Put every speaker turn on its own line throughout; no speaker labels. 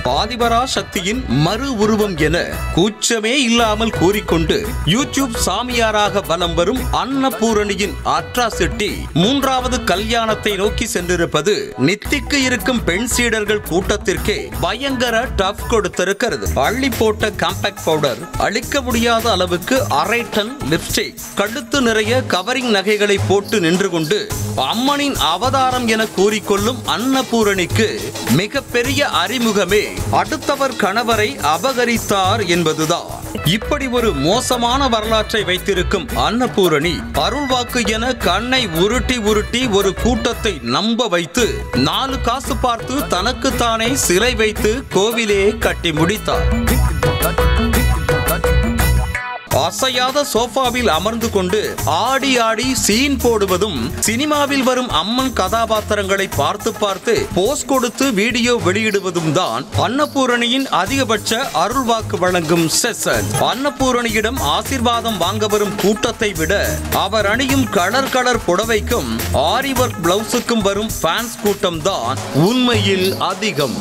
ஆதிபரா சக்தியின் மறு உருவம் என கூச்சமே இல்லாமல் கூறிக்கொண்டு யூடியூப் சாமியாராக வலம் வரும் அன்னபூரணியின் அட்ராசிட்டி மூன்றாவது கல்யாணத்தை நோக்கி சென்றிருப்பது நித்திக்கு இருக்கும் பெண் சீடர்கள் கூட்டத்திற்கே பயங்கர டஃப் கொடுத்திருக்கிறது அள்ளி போட்ட காம்பாக்ட் பவுடர் அழிக்க முடியாத அளவுக்கு அரை டன் லிப்ஸ்டிக் கழுத்து நிறைய கவரிங் நகைகளை போட்டு நின்று கொண்டு அம்மனின் அவதாரம் என கூறிக்கொள்ளும் அன்னபூரணிக்கு மிகப்பெரிய அறிமுகமே அடுத்தவர் கணவரை அபகரித்தார் என்பதுதான் இப்படி ஒரு மோசமான வரலாற்றை வைத்திருக்கும் அன்னபூரணி அருள்வாக்கு என கண்ணை உருட்டி உருட்டி ஒரு கூட்டத்தை நம்ப வைத்து நாலு காசு பார்த்து தனக்குத்தானே சிலை வைத்து கோவிலே கட்டி முடித்தார் அசையாத சோஃபாவில் அமர்ந்து கொண்டு ஆடி ஆடி சீன் போடுவதும் சினிமாவில் வரும் அம்மன் கதாபாத்திரங்களை பார்த்து பார்த்து போஸ் கொடுத்து வீடியோ வெளியிடுவதும் தான் அன்னபூரணியின் அதிகபட்ச அருள்வாக்கு வழங்கும் செஷன் அன்னபூரணியிடம் ஆசீர்வாதம் வாங்க வரும் கூட்டத்தை விட அவர் அணியும் கலர் கலர் புடவைக்கும் ஆரி ஒர்க் பிளவுஸுக்கும் வரும் ஃபேன்ஸ் கூட்டம் தான் உண்மையில் அதிகம்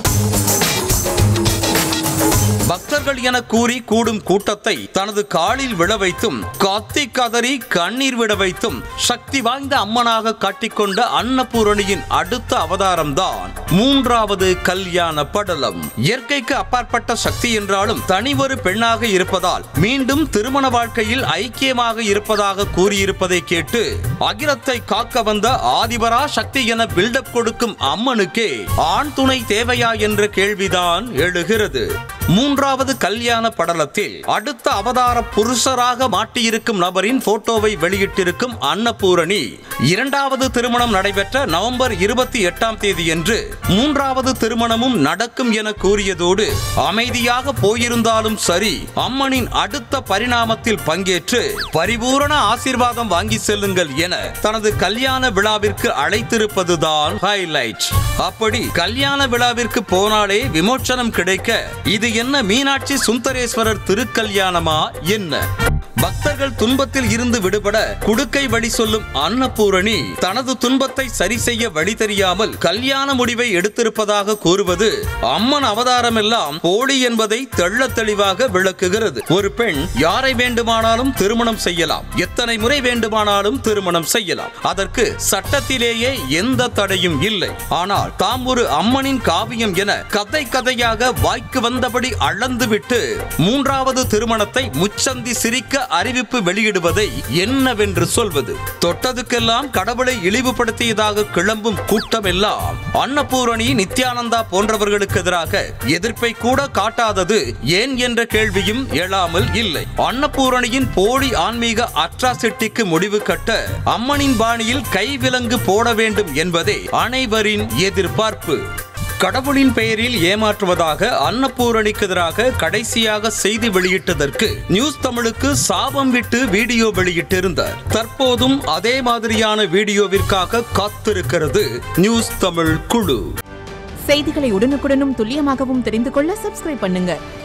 பக்தர்கள் என கூறி கூடும் கூட்டத்தை தனது காலில் விழ வைத்தும் கத்தி கதறி கண்ணீர் விட வைத்தும் சக்தி வாய்ந்த அம்மனாக காட்டிக்கொண்ட அன்னபூரணியின் அடுத்த அவதாரம் தான் மூன்றாவது கல்யாண படலம் இயற்கைக்கு அப்பாற்பட்ட சக்தி என்றாலும் தனி ஒரு பெண்ணாக இருப்பதால் மீண்டும் திருமண வாழ்க்கையில் ஐக்கியமாக இருப்பதாக கூறியிருப்பதை கேட்டு அகிலத்தை காக்க வந்த ஆதிபரா சக்தி என பில்டப் கொடுக்கும் அம்மனுக்கே ஆண் துணை தேவையா என்ற கேள்விதான் எழுகிறது மூன்றாவது கல்யாண படலத்தில் அடுத்த அவதார புருஷராக மாட்டியிருக்கும் நபரின் போட்டோவை வெளியிட்டிருக்கும் அன்னபூரணி இரண்டாவது திருமணம் நடைபெற்ற நவம்பர் இருபத்தி எட்டாம் தேதியன்று மூன்றாவது திருமணமும் நடக்கும் என கூறியதோடு அமைதியாக போயிருந்தாலும் சரி அம்மனின் அடுத்த பரிணாமத்தில் பங்கேற்று பரிபூரண ஆசீர்வாதம் வாங்கி செல்லுங்கள் என தனது கல்யாண விழாவிற்கு அழைத்திருப்பதுதான் ஹைலைட் அப்படி கல்யாண விழாவிற்கு போனாலே விமோச்சனம் கிடைக்க இது என்ன மீனாட்சி சுந்தரேஸ்வரர் திருக்கல்யாணமா என்ன பக்தர்கள் துன்பத்தில் இருந்து விடுபட குடுக்கை வழி சொல்லும் அன்னபூரணி தனது துன்பத்தை சரி செய்ய வழி தெரியாமல் கல்யாண முடிவை எடுத்திருப்பதாக கூறுவது அம்மன் அவதாரம் எல்லாம் போலி என்பதை தெள்ள தெளிவாக விளக்குகிறது ஒரு பெண் யாரை வேண்டுமானாலும் திருமணம் செய்யலாம் எத்தனை முறை வேண்டுமானாலும் திருமணம் செய்யலாம் அதற்கு சட்டத்திலேயே எந்த தடையும் இல்லை ஆனால் தாம் ஒரு அம்மனின் காவியம் என கதை கதையாக வாய்க்கு வந்தபடி அளந்துவிட்டு மூன்றாவது திருமணத்தை முச்சந்தி சிரிக்க அறிவிப்பு வெளியிடுவதை என்னவென்று சொல்வது தொட்டதுக்கெல்லாம் கடவுளை இழிவுபடுத்தியதாக கிளம்பும் கூட்டம் எல்லாம் அன்னபூரணி நித்யானந்தா போன்றவர்களுக்கு எதிராக எதிர்ப்பை கூட காட்டாதது ஏன் என்ற கேள்வியும் எழாமல் இல்லை அன்னபூரணியின் போலி ஆன்மீக அட்ராசிட்டிக்கு முடிவு கட்ட அம்மனின் பாணியில் கைவிலங்கு போட வேண்டும் என்பதே அனைவரின் எதிர்பார்ப்பு கடவுளின் பெயரில் ஏமாற்றுவதாக அன்னபூரணிக்கு எதிராக கடைசியாக செய்தி வெளியிட்டதற்கு நியூஸ் தமிழுக்கு சாபம் விட்டு வீடியோ வெளியிட்டிருந்தார் தற்போதும் அதே மாதிரியான வீடியோவிற்காக காத்திருக்கிறது நியூஸ் தமிழ் குழு
செய்திகளை உடனுக்குடனும் துல்லியமாகவும் தெரிந்து கொள்ள சப்ஸ்கிரைப் பண்ணுங்க